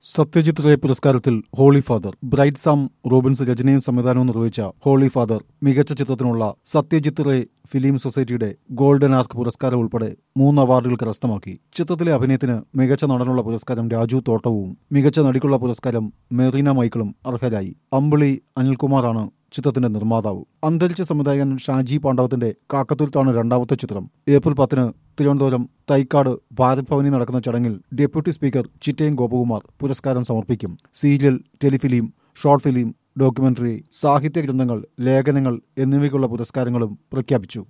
സത്യജിത് റേ പുരസ്കാരത്തിൽ holy father Bright Sam Robins രചനയും സംവിധാനവും നിർവഹിച്ച ഹോളി ഫാദർ മികച്ച ചിത്രത്തിനുള്ള സത്യജിത് റേ ഫിലിം സൊസൈറ്റിയുടെ ഗോൾഡൻ ആർക്ക് പുരസ്കാരം ഉൾപ്പെടെ മൂന്ന് അവാർഡുകൾ കരസ്ഥമാക്കി ചിത്രത്തിലെ അഭിനയത്തിന് മികച്ച നടനുള്ള പുരസ്കാരം രാജു തോട്ടവും മികച്ച നടിക്കുള്ള പുരസ്കാരം മെറീന മൈക്കിളും അർഹരായി അമ്പിളി അനിൽകുമാറാണ് ചിത്രത്തിന്റെ നിർമ്മാതാവ് അന്തരിച്ച സംവിധായകൻ ഷാജി പാണ്ഡവത്തിന്റെ കാക്കത്തൂർത്താണ് രണ്ടാമത്തെ ചിത്രം ഏപ്രിൽ പത്തിന് തിരുവനന്തപുരം തൈക്കാട് ഭാരത് ഭവനിൽ നടക്കുന്ന ചടങ്ങിൽ ഡെപ്യൂട്ടി സ്പീക്കർ ചിറ്റയം ഗോപകുമാർ പുരസ്കാരം സമർപ്പിക്കും serial telefilm short film documentary സാഹിത്യ ഗ്രന്ഥങ്ങൾ ലേഖനങ്ങൾ എന്നിവയ്ക്കുള്ള പുരസ്കാരങ്ങളും പ്രഖ്യാപിച്ചു